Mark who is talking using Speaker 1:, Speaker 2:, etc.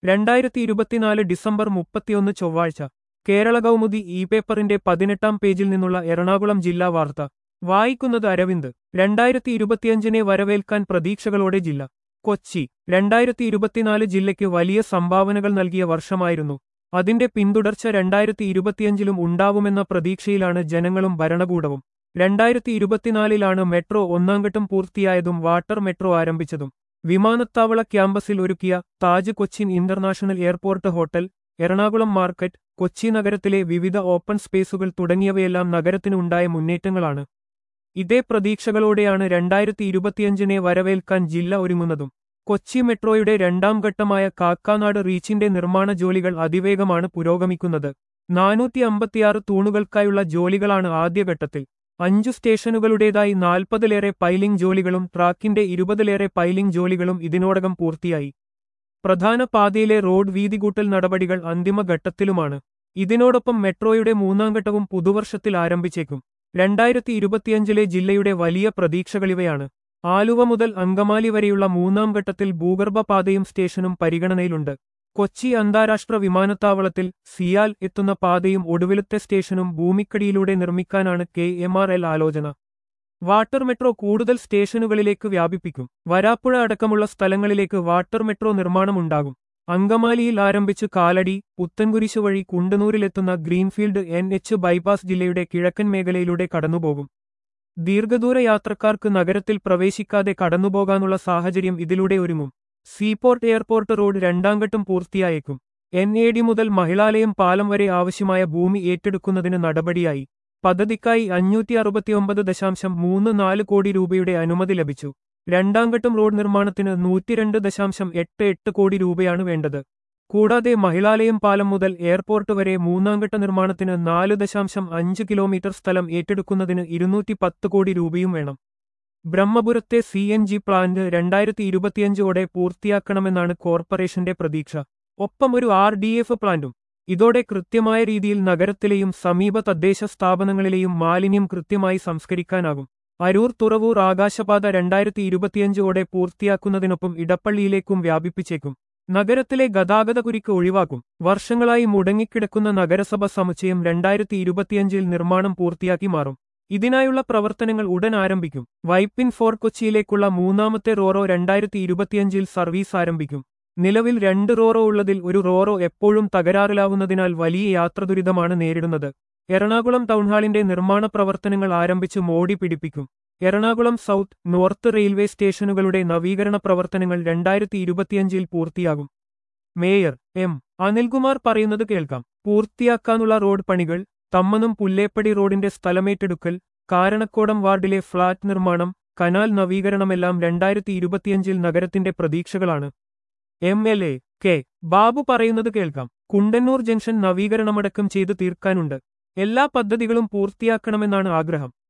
Speaker 1: രണ്ടായിരത്തി ഇരുപത്തിനാല് ഡിസംബർ മുപ്പത്തിയൊന്ന് ചൊവ്വാഴ്ച കേരള കൗമുദി ഇ പേപ്പറിന്റെ പതിനെട്ടാം പേജിൽ നിന്നുള്ള എറണാകുളം ജില്ലാ വാർത്ത വായിക്കുന്നത് അരവിന്ദ് രണ്ടായിരത്തി ഇരുപത്തിയഞ്ചിനെ വരവേൽക്കാൻ പ്രതീക്ഷകളോടെ ജില്ല കൊച്ചി രണ്ടായിരത്തി ഇരുപത്തിനാല് ജില്ലയ്ക്ക് വലിയ സംഭാവനകൾ നൽകിയ വർഷമായിരുന്നു അതിന്റെ പിന്തുടർച്ച രണ്ടായിരത്തി ഇരുപത്തിയഞ്ചിലും ഉണ്ടാവുമെന്ന പ്രതീക്ഷയിലാണ് ജനങ്ങളും ഭരണകൂടവും രണ്ടായിരത്തി ഇരുപത്തിനാലിലാണ് മെട്രോ ഒന്നാംഘട്ടം പൂർത്തിയായതും വാട്ടർ മെട്രോ ആരംഭിച്ചതും വിമാനത്താവള ക്യാമ്പസിൽ ഒരുക്കിയ Taj Cochin international airport hotel Ernakulam market Kochi നഗരത്തിലെ വിവിധ ഓപ്പൺ സ്പേസുകൾ തുടങ്ങിയവയെല്ലാം നഗരത്തിനുണ്ടായ മുന്നേറ്റങ്ങളാണ് ഇതേ പ്രതീക്ഷകളോടെയാണ് രണ്ടായിരത്തി ഇരുപത്തിയഞ്ചിനെ വരവേൽക്കാൻ ജില്ല ഒരുങ്ങുന്നതും കൊച്ചി മെട്രോയുടെ രണ്ടാം ഘട്ടമായ കാക്കാനാട് റീച്ചിന്റെ നിർമ്മാണ ജോലികൾ അതിവേഗമാണ് പുരോഗമിക്കുന്നത് നാനൂറ്റി അമ്പത്തിയാറ് തൂണുകൾക്കായുള്ള ജോലികളാണ് ആദ്യഘട്ടത്തിൽ അഞ്ചു സ്റ്റേഷനുകളുടേതായി നാൽപ്പതിലേറെ പൈലിംഗ് ജോലികളും ട്രാക്കിന്റെ ഇരുപതിലേറെ പൈലിംഗ് ജോലികളും ഇതിനോടകം പൂർത്തിയായി പ്രധാന പാതയിലെ റോഡ് വീതികൂട്ടൽ നടപടികൾ അന്തിമഘട്ടത്തിലുമാണ് ഇതിനോടൊപ്പം മെട്രോയുടെ മൂന്നാം ഘട്ടവും പുതുവർഷത്തിൽ ആരംഭിച്ചേക്കും രണ്ടായിരത്തി ഇരുപത്തിയഞ്ചിലെ ജില്ലയുടെ വലിയ പ്രതീക്ഷകളിവയാണ് ആലുവ മുതൽ അങ്കമാലി വരെയുള്ള മൂന്നാം ഘട്ടത്തിൽ ഭൂഗർഭപാതയും സ്റ്റേഷനും പരിഗണനയിലുണ്ട് കൊച്ചി അന്താരാഷ്ട്ര വിമാനത്താവളത്തിൽ സിയാൽ എത്തുന്ന പാതയും ഒടുവിലത്തെ സ്റ്റേഷനും ഭൂമിക്കടിയിലൂടെ നിർമ്മിക്കാനാണ് കെ എം ആർ എൽ ആലോചന വാട്ടർ മെട്രോ കൂടുതൽ സ്റ്റേഷനുകളിലേക്ക് വ്യാപിപ്പിക്കും വരാപ്പുഴ അടക്കമുള്ള സ്ഥലങ്ങളിലേക്ക് വാട്ടർ മെട്രോ നിർമ്മാണമുണ്ടാകും അങ്കമാലിയിൽ ആരംഭിച്ച് കാലടി പുത്തൻകുരിശ് വഴി കുണ്ടനൂരിലെത്തുന്ന ഗ്രീൻഫീൽഡ് എൻ എച്ച് ബൈപ്പാസ് ജില്ലയുടെ കിഴക്കൻ മേഖലയിലൂടെ കടന്നുപോകും ദീർഘദൂര യാത്രക്കാർക്ക് നഗരത്തിൽ പ്രവേശിക്കാതെ കടന്നുപോകാനുള്ള സാഹചര്യം ഇതിലൂടെ ഒരുങ്ങും സീപോർട്ട് എയർപോർട്ട് റോഡ് രണ്ടാംഘട്ടം പൂർത്തിയായേക്കും എൻ എ ഡി മുതൽ മഹിളാലയം പാലം വരെ ആവശ്യമായ ഭൂമി ഏറ്റെടുക്കുന്നതിന് നടപടിയായി പദ്ധതിക്കായി അഞ്ഞൂറ്റി അറുപത്തിയൊമ്പത് ദശാംശം മൂന്ന് നാല് കോടി രൂപയുടെ അനുമതി ലഭിച്ചു രണ്ടാംഘട്ടം റോഡ് നിർമ്മാണത്തിന് നൂറ്റിരണ്ട് ദശാംശം എട്ട് എട്ട് കോടി രൂപയാണ് വേണ്ടത് കൂടാതെ മഹിളാലയം പാലം മുതൽ എയർപോർട്ട് വരെ മൂന്നാംഘട്ട നിർമ്മാണത്തിന് നാല് ദശാംശം അഞ്ച് കിലോമീറ്റർ സ്ഥലം ഏറ്റെടുക്കുന്നതിന് ഇരുന്നൂറ്റി പത്ത് കോടി രൂപയും വേണം ബ്രഹ്മപുരത്തെ സി എൻ ജി പ്ലാന്റ് രണ്ടായിരത്തി ഇരുപത്തിയഞ്ചോടെ പൂർത്തിയാക്കണമെന്നാണ് കോർപ്പറേഷന്റെ പ്രതീക്ഷ ഒപ്പം ഒരു ആർ ഡി എഫ് പ്ലാന്റും ഇതോടെ കൃത്യമായ രീതിയിൽ നഗരത്തിലെയും സമീപ തദ്ദേശ സ്ഥാപനങ്ങളിലെയും മാലിന്യം കൃത്യമായി സംസ്കരിക്കാനാകും അരൂർ തുറവൂർ ആകാശപാത രണ്ടായിരത്തി ഇരുപത്തിയഞ്ചോടെ പൂർത്തിയാക്കുന്നതിനൊപ്പം ഇടപ്പള്ളിയിലേക്കും വ്യാപിപ്പിച്ചേക്കും നഗരത്തിലെ ഗതാഗതകുരുക്ക് ഒഴിവാക്കും വർഷങ്ങളായി മുടങ്ങിക്കിടക്കുന്ന നഗരസഭ സമുച്ചയം രണ്ടായിരത്തി ഇരുപത്തിയഞ്ചിൽ നിർമ്മാണം പൂർത്തിയാക്കി മാറും ഇതിനായുള്ള പ്രവർത്തനങ്ങൾ ഉടൻ ആരംഭിക്കും വൈപ്പിൻ ഫോർ കൊച്ചിയിലേക്കുള്ള മൂന്നാമത്തെ റോറോ രണ്ടായിരത്തി ഇരുപത്തിയഞ്ചിൽ സർവീസ് ആരംഭിക്കും നിലവിൽ രണ്ട് റോറോ ഉള്ളതിൽ ഒരു റോറോ എപ്പോഴും തകരാറിലാവുന്നതിനാൽ വലിയ യാത്രദുരിതമാണ് നേരിടുന്നത് എറണാകുളം ടൗൺഹാളിന്റെ നിർമ്മാണ പ്രവർത്തനങ്ങൾ ആരംഭിച്ച് മോടി പിടിപ്പിക്കും എറണാകുളം സൗത്ത് നോർത്ത് റെയിൽവേ സ്റ്റേഷനുകളുടെ നവീകരണ പ്രവർത്തനങ്ങൾ രണ്ടായിരത്തി ഇരുപത്തിയഞ്ചിൽ പൂർത്തിയാകും മേയർ എം അനിൽകുമാർ പറയുന്നത് കേൾക്കാം പൂർത്തിയാക്കാനുള്ള റോഡ് പണികൾ തമ്മനം പുല്ലേപ്പടി റോഡിന്റെ സ്ഥലമേറ്റെടുക്കൽ കാരണക്കോടം വാർഡിലെ ഫ്ളാറ്റ് നിർമ്മാണം കനാൽ നവീകരണമെല്ലാം രണ്ടായിരത്തി ഇരുപത്തിയഞ്ചിൽ നഗരത്തിന്റെ പ്രതീക്ഷകളാണ് M L A K Babu പറയുന്നത് കേൾക്കാം കുണ്ടന്നൂർ ജംഗ്ഷൻ നവീകരണമടക്കം ചെയ്തു തീർക്കാനുണ്ട് എല്ലാ പദ്ധതികളും പൂർത്തിയാക്കണമെന്നാണ് ആഗ്രഹം